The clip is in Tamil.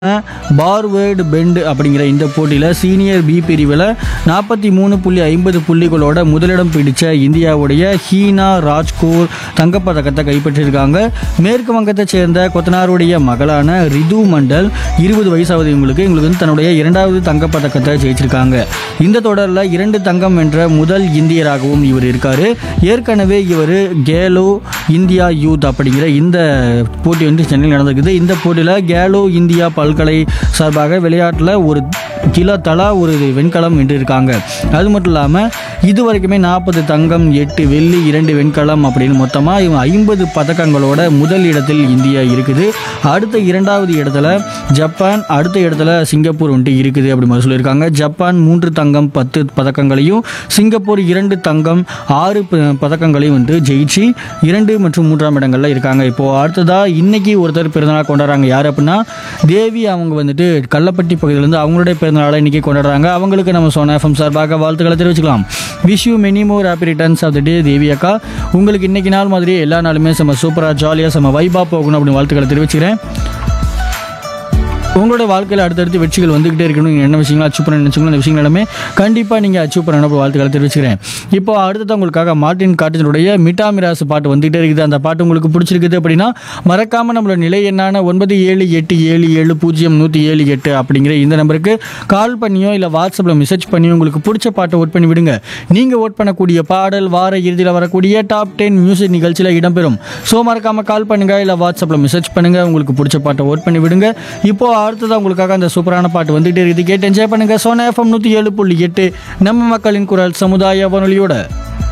பார்வேர்டு பெண்ட் அப்படிங்கிற இந்த போட்டியில் சீனியர் பி பிரிவில் நாற்பத்தி மூணு புள்ளி ஐம்பது புள்ளிகளோட முதலிடம் பிடிச்ச இந்தியாவுடைய ஹீனா ராஜ்கோர் தங்கப்பதக்கத்தை கைப்பற்றியிருக்காங்க மேற்கு வங்கத்தை சேர்ந்த கொத்தனாருடைய மகளான ரிது மண்டல் இருபது வயசாவது இவங்களுக்கு இவங்களுக்கு வந்து தன்னுடைய இரண்டாவது தங்கப்பதக்கத்தை ஜெயிச்சிருக்காங்க இந்த தொடரில் இரண்டு தங்கம் வென்ற முதல் இந்தியராகவும் இவர் இருக்காரு ஏற்கனவே இவர் கேலோ இந்தியா யூத் அப்படிங்கிற இந்த போட்டி வந்து சென்னையில் நடந்திருக்குது இந்த போட்டியில் கேலோ இந்தியா பல்கலை சார்பாக விளையாட்டில் ஒரு கிலோ தலா ஒரு வெண்கலம் வென்றிருக்காங்க அது மட்டும் இல்லாமல் இது வரைக்குமே நாற்பது தங்கம் எட்டு வெள்ளி இரண்டு வெண்கலம் அப்படின்னு மொத்தமாக இவங்க ஐம்பது பதக்கங்களோட முதல் இடத்தில் இந்தியா இருக்குது அடுத்த இரண்டாவது இடத்துல ஜப்பான் அடுத்த இடத்துல சிங்கப்பூர் வந்துட்டு இருக்குது அப்படி மாதிரி சொல்லியிருக்காங்க ஜப்பான் மூன்று தங்கம் பத்து பதக்கங்களையும் சிங்கப்பூர் இரண்டு தங்கம் ஆறு ப- பதக்கங்களையும் வந்து ஜெயிச்சு இரண்டு மற்றும் மூன்றாம் இடங்கள்ல இருக்காங்க இப்போ அடுத்ததா இன்னைக்கு ஒருத்தர் பிறந்தநாள் கொண்டாடுறாங்க யார் அப்படின்னா தேவி அவங்க வந்துட்டு கள்ளப்பட்டி பகுதியிலேருந்து அவங்களுடைய பிறந்தநாளை இன்னைக்கு கொண்டாடுறாங்க அவங்களுக்கு நம்ம சோனா எஃப்எம் சார்பாக வாழ்த்துக்களை தெரிவிச்சுக்கலாம் wish you many more happy returns of the day Devi அக்கா உங்களுக்கு இன்னைக்கு நாள் மாதிரி எல்லா நாளுமே செம்ம சூப்பராக ஜாலியாக செம்ம வைபாக போகணும் அப்படின்னு வாழ்த்துக்களை தெரிவிச்சுக்கிறேன் உங்களோட வாழ்க்கையில் அடுத்தடுத்து வெற்றிகள் வந்துகிட்டே இருக்கணும் நீங்கள் என்ன விஷயங்களை அச்சீவ் பண்ண நினச்சிங்களோ அந்த விஷயங்கள் எல்லாமே கண்டிப்பாக நீங்கள் அச்சீவ் பண்ணணும் அப்படி வாழ்த்துக்களை தெரிவிச்சுக்கிறேன் இப்போ அடுத்தது உங்களுக்காக மார்ட்டின் காட்டினுடைய மிட்டா மிராசு பாட்டு வந்துகிட்டே இருக்குது அந்த பாட்டு உங்களுக்கு பிடிச்சிருக்குது அப்படின்னா மறக்காமல் நம்மளோட நிலை எண்ணான ஒன்பது ஏழு எட்டு ஏழு ஏழு பூஜ்ஜியம் நூற்றி ஏழு எட்டு அப்படிங்கிற இந்த நம்பருக்கு கால் பண்ணியோ இல்லை வாட்ஸ்அப்பில் மெசேஜ் பண்ணியோ உங்களுக்கு பிடிச்ச பாட்டை ஓட் பண்ணி விடுங்க நீங்கள் ஓட் பண்ணக்கூடிய பாடல் வார இறுதியில் வரக்கூடிய டாப் டென் மியூசிக் நிகழ்ச்சியில் இடம்பெறும் ஸோ மறக்காமல் கால் பண்ணுங்க இல்லை வாட்ஸ்அப்பில் மெசேஜ் பண்ணுங்க உங்களுக்கு பிடிச்ச பாட்டை ஓட் பண்ணி விடுங்க இப்போ அடுத்தது உங்களுக்காக அந்த சூப்பரான பாட்டு வந்துட்டே இருக்குது கேட்டு என்ஜாய் பண்ணுங்க சோனா எஃப்எம் நூற்றி ஏழு புள்ளி எட்டு நம்ம மக்களின் குரல் சமுதாய வானொலியோட